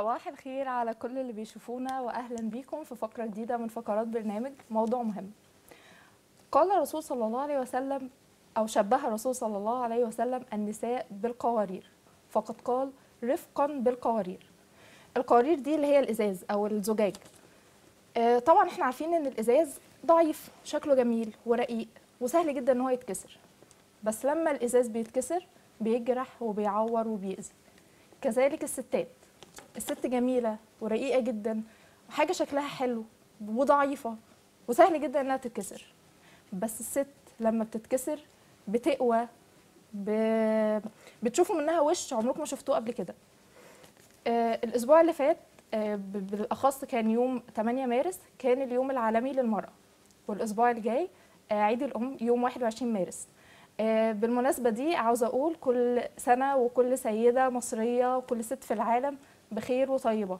صباح الخير على كل اللي بيشوفونا واهلا بيكم في فقره جديده من فقرات برنامج موضوع مهم. قال الرسول صلى الله عليه وسلم او شبه الرسول صلى الله عليه وسلم النساء بالقوارير فقد قال رفقا بالقوارير. القوارير دي اللي هي الازاز او الزجاج. آه، طبعا احنا عارفين ان الازاز ضعيف شكله جميل ورقيق وسهل جدا ان هو يتكسر. بس لما الازاز بيتكسر بيجرح وبيعور وبيأذي. كذلك الستات الست جميلة ورقيقة جدا وحاجة شكلها حلو وضعيفة وسهل جدا انها تتكسر بس الست لما بتتكسر بتقوى ب... بتشوفوا منها وش عمركم ما شفتوه قبل كده آه الاسبوع اللي فات آه ب- بالاخص كان يوم 8 مارس كان اليوم العالمي للمرأة والاسبوع الجاي آه عيد الام يوم 21 مارس آه، بالمناسبة دي عاوزة أقول كل سنة وكل سيدة مصرية وكل ست في العالم بخير وطيبة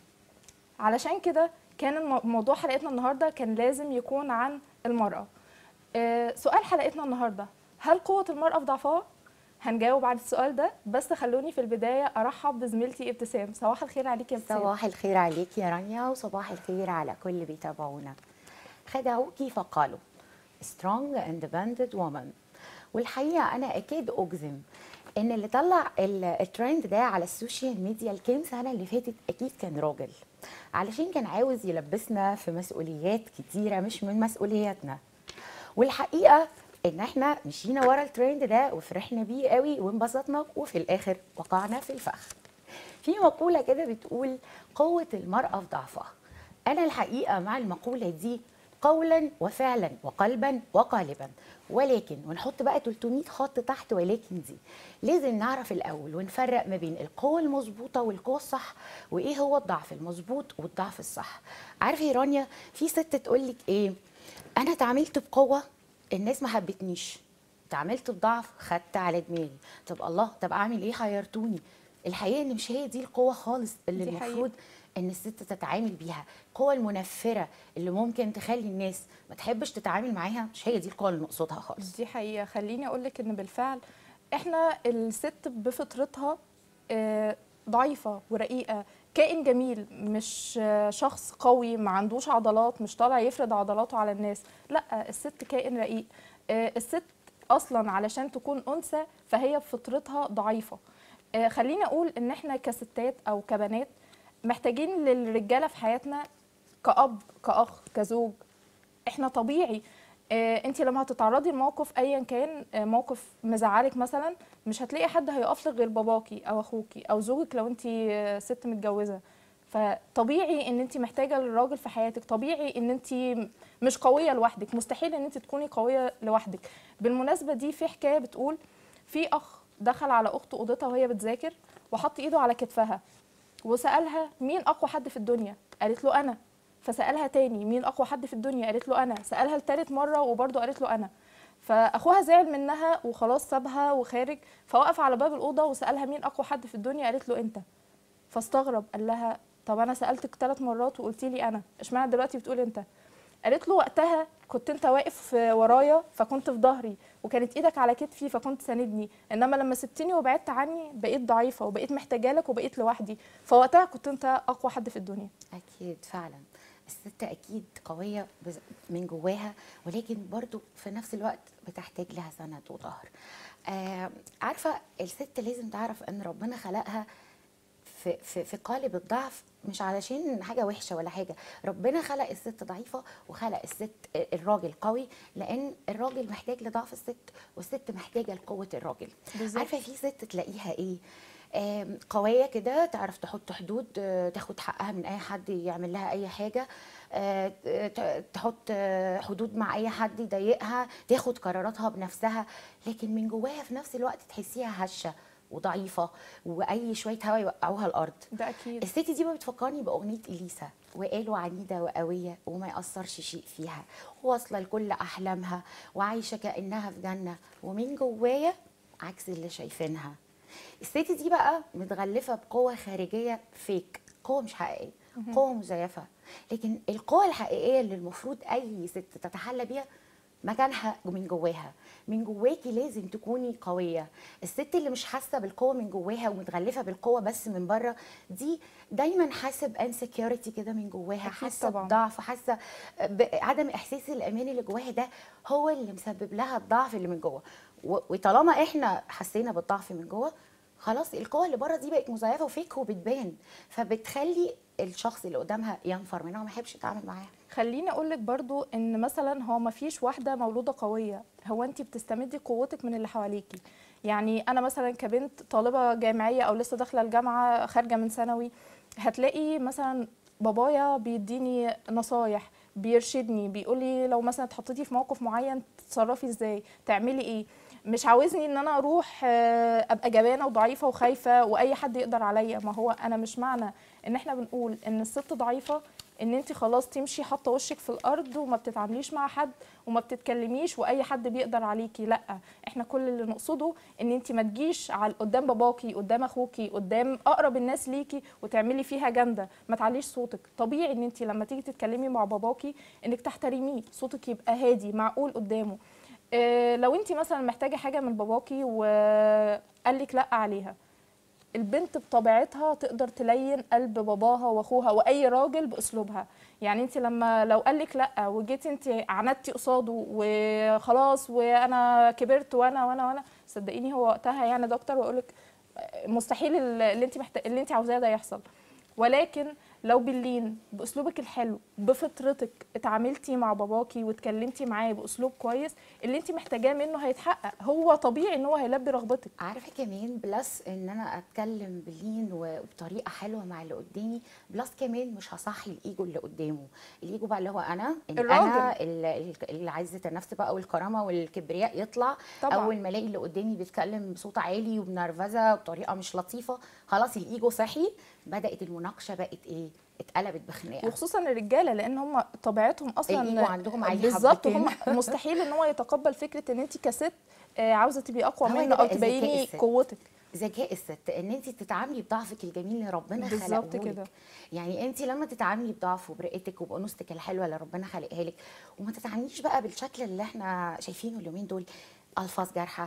علشان كده كان الم- موضوع حلقتنا النهاردة كان لازم يكون عن المرأة آه، سؤال حلقتنا النهاردة هل قوة المرأة في ضعفها؟ هنجاوب على السؤال ده بس خلوني في البداية أرحب بزميلتي ابتسام صباح الخير عليك يا ابتسام صباح الخير عليك يا رانيا وصباح الخير على كل اللي بيتابعونا خدعوك فقالوا strong independent woman والحقيقة أنا أكاد أجزم إن اللي طلع ال- الترند ده على السوشيال ميديا الكام سنة اللي فاتت أكيد كان راجل علشان كان عاوز يلبسنا في مسؤوليات كتيرة مش من مسؤولياتنا والحقيقة إن إحنا مشينا ورا الترند ده وفرحنا بيه قوي وانبسطنا وفي الآخر وقعنا في الفخ في مقولة كده بتقول قوة المرأة في ضعفها أنا الحقيقة مع المقولة دي قولا وفعلا وقلبا وقالبا ولكن ونحط بقى 300 خط تحت ولكن دي لازم نعرف الأول ونفرق ما بين القوة المظبوطة والقوة الصح وإيه هو الضعف المظبوط والضعف الصح عارفة يا رانيا في ست تقول لك إيه أنا اتعاملت بقوة الناس ما حبتنيش اتعاملت بضعف خدت على دماغي طب الله طب اعمل ايه حيرتوني الحقيقه ان مش هي دي القوه خالص اللي دي حقيقة. المفروض ان الست تتعامل بيها القوه المنفره اللي ممكن تخلي الناس ما تحبش تتعامل معاها مش هي دي القوه اللي نقصدها خالص دي حقيقة خليني أقولك إن بالفعل إحنا الست بفطرتها آه، ضعيفة ورقيقة كائن جميل مش آه، شخص قوي ما عندوش عضلات مش طالع يفرض عضلاته على الناس لا الست كائن رقيق آه، الست أصلا علشان تكون أنثى فهي بفطرتها ضعيفة آه، خليني أقول إن إحنا كستات أو كبنات محتاجين للرجالة في حياتنا كأب كأخ كزوج احنا طبيعي آه انت لما هتتعرضي لموقف ايا كان آه موقف مزعلك مثلا مش هتلاقي حد هيقف لك غير باباكي او اخوكي او زوجك لو انت آه ست متجوزه فطبيعي ان انت محتاجه للراجل في حياتك طبيعي ان انت مش قويه لوحدك مستحيل ان انت تكوني قويه لوحدك بالمناسبه دي في حكايه بتقول في اخ دخل على اخته اوضتها وهي بتذاكر وحط ايده على كتفها وسالها مين اقوى حد في الدنيا قالت له انا فسالها تاني مين اقوى حد في الدنيا قالت له انا سالها لتالت مره وبرضه قالت له انا فاخوها زعل منها وخلاص سابها وخارج فوقف على باب الاوضه وسالها مين اقوى حد في الدنيا قالت له انت فاستغرب قال لها طب انا سالتك ثلاث مرات وقلتي لي انا اشمعنى دلوقتي بتقول انت قالت له وقتها كنت انت واقف ورايا فكنت في ظهري وكانت ايدك على كتفي فكنت ساندني انما لما سبتني وبعدت عني بقيت ضعيفه وبقيت محتاجه لك وبقيت لوحدي فوقتها كنت انت اقوى حد في الدنيا اكيد فعلا الست اكيد قويه بز- من جواها ولكن برضو في نفس الوقت بتحتاج لها سند وظهر آه عارفه الست لازم تعرف ان ربنا خلقها في في في قالب الضعف مش علشان حاجه وحشه ولا حاجه ربنا خلق الست ضعيفه وخلق الست الراجل قوي لان الراجل محتاج لضعف الست والست محتاجه لقوه الراجل بالظبط. عارفه في ست تلاقيها ايه آم، قويه كده تعرف تحط حدود آه، تاخد حقها من اي حد يعمل لها اي حاجه آه، ت- تحط آه، حدود مع اي حد يضايقها تاخد قراراتها بنفسها لكن من جواها في نفس الوقت تحسيها هشه وضعيفه واي شويه هوا يوقعوها الارض ده اكيد الست دي بقى بتفكرني باغنيه اليسا وقالوا عنيده وقويه وما ياثرش شيء فيها واصله لكل احلامها وعايشه كانها في جنه ومن جوايا عكس اللي شايفينها الست دي بقى متغلفه بقوه خارجيه فيك قوه مش حقيقيه قوه مزيفه لكن القوه الحقيقيه اللي المفروض اي ست تتحلى بيها مكانها من جواها من جواكي لازم تكوني قويه الست اللي مش حاسه بالقوه من جواها ومتغلفه بالقوه بس من بره دي دايما حاسه بانسكيورتي كده من جواها أكيد حاسه طبعاً. بضعف حاسه بعدم احساس الامان اللي جواها ده هو اللي مسبب لها الضعف اللي من جوه و- وطالما احنا حسينا بالضعف من جوه خلاص القوه اللي بره دي بقت مزيفه وفيك وبتبان فبتخلي الشخص اللي قدامها ينفر منها وما يحبش يتعامل معاها خليني اقول لك برضو ان مثلا هو ما فيش واحده مولوده قويه هو انت بتستمدي قوتك من اللي حواليكي يعني انا مثلا كبنت طالبه جامعيه او لسه داخله الجامعه خارجه من ثانوي هتلاقي مثلا بابايا بيديني نصايح بيرشدني بيقولي لو مثلا اتحطيتي في موقف معين تتصرفي ازاي تعملي ايه مش عاوزني ان انا اروح آه، ابقى جبانه وضعيفه وخايفه واي حد يقدر عليا ما هو انا مش معنى ان احنا بنقول ان الست ضعيفه ان انت خلاص تمشي حاطه وشك في الارض وما بتتعامليش مع حد وما بتتكلميش واي حد بيقدر عليكي لا احنا كل اللي نقصده ان انت ما تجيش على قدام باباكي قدام اخوكي قدام اقرب الناس ليكي وتعملي فيها جامده ما تعليش صوتك طبيعي ان انت لما تيجي تتكلمي مع باباكي انك تحترميه صوتك يبقى هادي معقول قدامه إيه لو انت مثلا محتاجه حاجه من باباكي وقال لك لا عليها البنت بطبيعتها تقدر تلين قلب باباها واخوها واي راجل باسلوبها يعني انت لما لو قال لك لا وجيتي انت عندتي قصاده وخلاص وانا كبرت وانا وانا وانا صدقيني هو وقتها يعني دكتور ويقول لك مستحيل اللي انت محتاج اللي انت عاوزاه ده يحصل ولكن لو باللين باسلوبك الحلو بفطرتك اتعاملتي مع باباكي واتكلمتي معاه باسلوب كويس اللي انت محتاجاه منه هيتحقق هو طبيعي ان هو هيلبي رغبتك عارفه كمان بلس ان انا اتكلم بلين وبطريقه حلوه مع اللي قدامي بلس كمان مش هصحي الايجو اللي قدامه الايجو بقى اللي هو انا إن الراجل. انا اللي اللي عايزه النفس بقى والكرامه والكبرياء يطلع طبعاً. اول ما الاقي اللي قدامي بيتكلم بصوت عالي وبنرفزه بطريقه مش لطيفه خلاص الايجو صحي بدات المناقشه بقت ايه اتقلبت بخناقه وخصوصا الرجاله لان هم طبيعتهم اصلا الإيجو عندهم عالي بالظبط حبتين. هم مستحيل ان هو يتقبل فكره ان انت كست آه، عاوزه تبقي اقوى هو منه ده او بقى تبيني ذكاء الست. قوتك ذكاء الست ان انت تتعاملي بضعفك الجميل اللي ربنا بالظبط خلقه كده. لك يعني انت لما تتعاملي بضعف وبرقتك وبانوثتك الحلوه اللي ربنا خلقها لك وما تتعامليش بقى بالشكل اللي احنا شايفينه اليومين دول الفاظ جارحه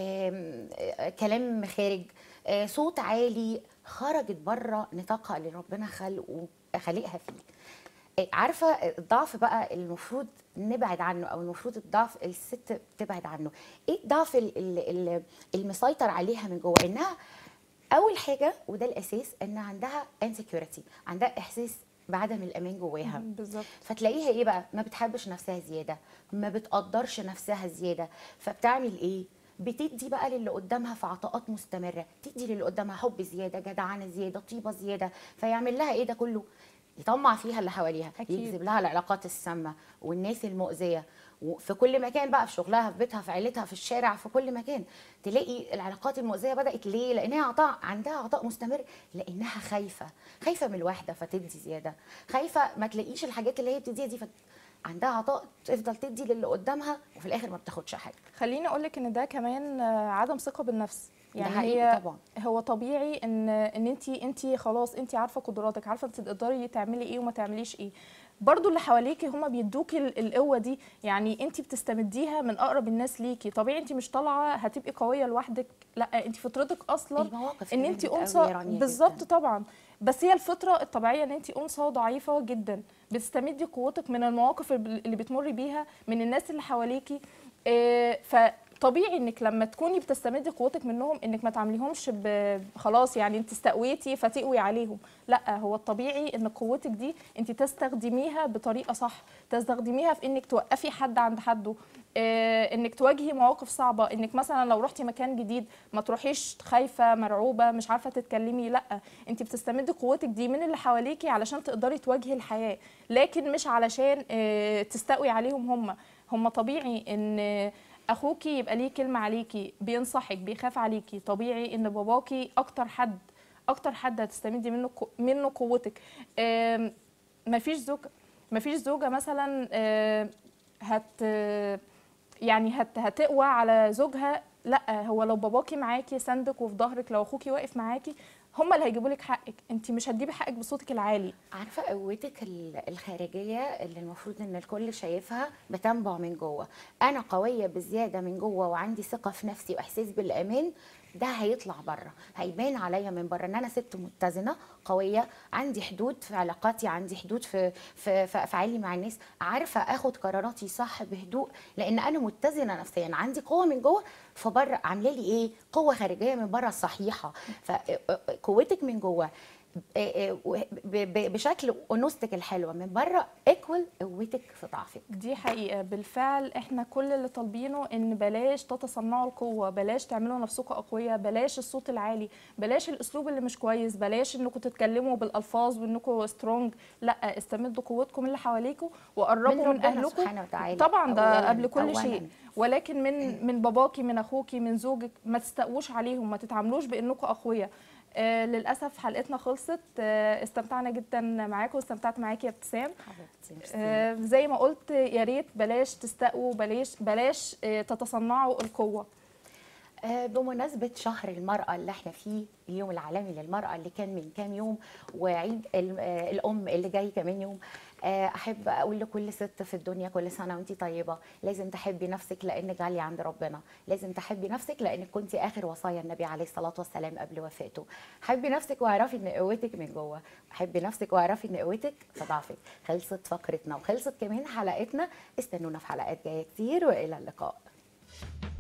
آم، آه، كلام خارج آه، صوت عالي خرجت بره نطاقها اللي ربنا خلقه خلقها فيه آه، عارفه الضعف بقى المفروض نبعد عنه او المفروض الضعف الست تبعد عنه ايه الضعف ال- ال- ال- المسيطر عليها من جوه انها اول حاجه وده الاساس ان عندها انسكيورتي عندها احساس بعدم الامان جواها بالظبط فتلاقيها ايه بقى ما بتحبش نفسها زياده ما بتقدرش نفسها زياده فبتعمل ايه بتدي بقى للي قدامها في عطاءات مستمره تدي للي قدامها حب زياده جدعنه زياده طيبه زياده فيعمل لها ايه ده كله يطمع فيها اللي حواليها أكيد. يجذب لها العلاقات السامه والناس المؤذيه وفي كل مكان بقى في شغلها في بيتها في عيلتها في الشارع في كل مكان تلاقي العلاقات المؤذيه بدات ليه لانها عطاء عندها عطاء مستمر لانها خايفه خايفه من الوحده فتدي زياده خايفه ما تلاقيش الحاجات اللي هي بتديها دي فت... عندها عطاء تفضل تدي للي قدامها وفي الاخر ما بتاخدش حاجه خليني اقول لك ان ده كمان آه، عدم ثقه بالنفس ده يعني حقيقي هي طبعا هو طبيعي ان ان انت انت خلاص انت عارفه قدراتك عارفه انت تقدري تعملي ايه وما تعمليش ايه برضو اللي حواليكي هم بيدوكي ال- القوه دي يعني انت بتستمديها من اقرب الناس ليكي طبيعي انت مش طالعه هتبقي قويه لوحدك لا انت فطرتك اصلا المواقف ان كمان انت بتقوي انثى رانيا بالظبط جداً. طبعا بس هي الفطره الطبيعيه ان انت انثى ضعيفه جدا بتستمدي قوتك من المواقف اللي بتمري بيها من الناس اللي حواليكي آه، فطبيعي انك لما تكوني بتستمدي قوتك منهم انك ما تعامليهمش ب- خلاص يعني انت استقويتي فتقوي عليهم لا هو الطبيعي ان قوتك دي انت تستخدميها بطريقه صح تستخدميها في انك توقفي حد عند حده آه، انك تواجهي مواقف صعبه انك مثلا لو رحتي مكان جديد ما تروحيش خايفه مرعوبه مش عارفه تتكلمي لا انت بتستمدي قوتك دي من اللي حواليكي علشان تقدري تواجهي الحياه لكن مش علشان آه، تستقوي عليهم هم هم طبيعي ان اخوكي يبقى ليه كلمه عليكي بينصحك بيخاف عليكي طبيعي ان باباكي اكتر حد اكتر حد هتستمدي منه قو- منه قوتك آم، مفيش زوج مفيش زوجه مثلا آه، هت يعني هت هتقوى على زوجها لا هو لو باباكي معاكي سندك وفي ظهرك لو اخوكي واقف معاكي هم اللي هيجيبوا لك حقك انت مش هتجيبي حقك بصوتك العالي عارفه قوتك ال- الخارجيه اللي المفروض ان الكل شايفها بتنبع من جوه انا قويه بزياده من جوه وعندي ثقه في نفسي واحساس بالامان ده هيطلع بره هيبان عليا من بره ان انا ست متزنه قويه عندي حدود في علاقاتي عندي حدود في في في افعالي مع الناس عارفه اخد قراراتي صح بهدوء لان انا متزنه نفسيا عندي قوه من جوه فبره عامله لي ايه قوه خارجيه من بره صحيحه فقوتك من جوه ب- ب- بشكل انوثتك الحلوه من بره ايكوال قوتك في ضعفك دي حقيقة بالفعل احنا كل اللي طالبينه ان بلاش تتصنعوا القوة بلاش تعملوا نفسكم اقوياء بلاش الصوت العالي بلاش الاسلوب اللي مش كويس بلاش انكم تتكلموا بالالفاظ وانكم سترونج لا استمدوا قوتكم اللي حواليكم وقربوا من, ربنا اهلكم سبحانه وتعالى طبعا ده أولاً- قبل كل أولاً. شيء ولكن من من باباكي من اخوكي من زوجك ما تستقوش عليهم ما تتعاملوش بانكم اقوياء آه للاسف حلقتنا خلصت آه استمتعنا جدا معاكم واستمتعت معاكي يا ابتسام حبيبتي ميرسي. آه، زي ما قلت يا ريت بلاش تستقوا بلاش بلاش آه، تتصنعوا القوه آه، بمناسبة شهر المرأة اللي احنا فيه اليوم العالمي للمرأة اللي كان من كام يوم وعيد ال- آه، الأم اللي جاي كمان يوم آه، أحب أقول لكل ست في الدنيا كل سنة وأنت طيبة لازم تحبي نفسك لأنك غالية عند ربنا لازم تحبي نفسك لأنك كنت آخر وصايا النبي عليه الصلاة والسلام قبل وفاته حبي نفسك واعرفي إن قوتك من جوه حبي نفسك واعرفي إن قوتك في ضعفك خلصت فقرتنا وخلصت كمان حلقتنا استنونا في حلقات جاية كتير وإلى اللقاء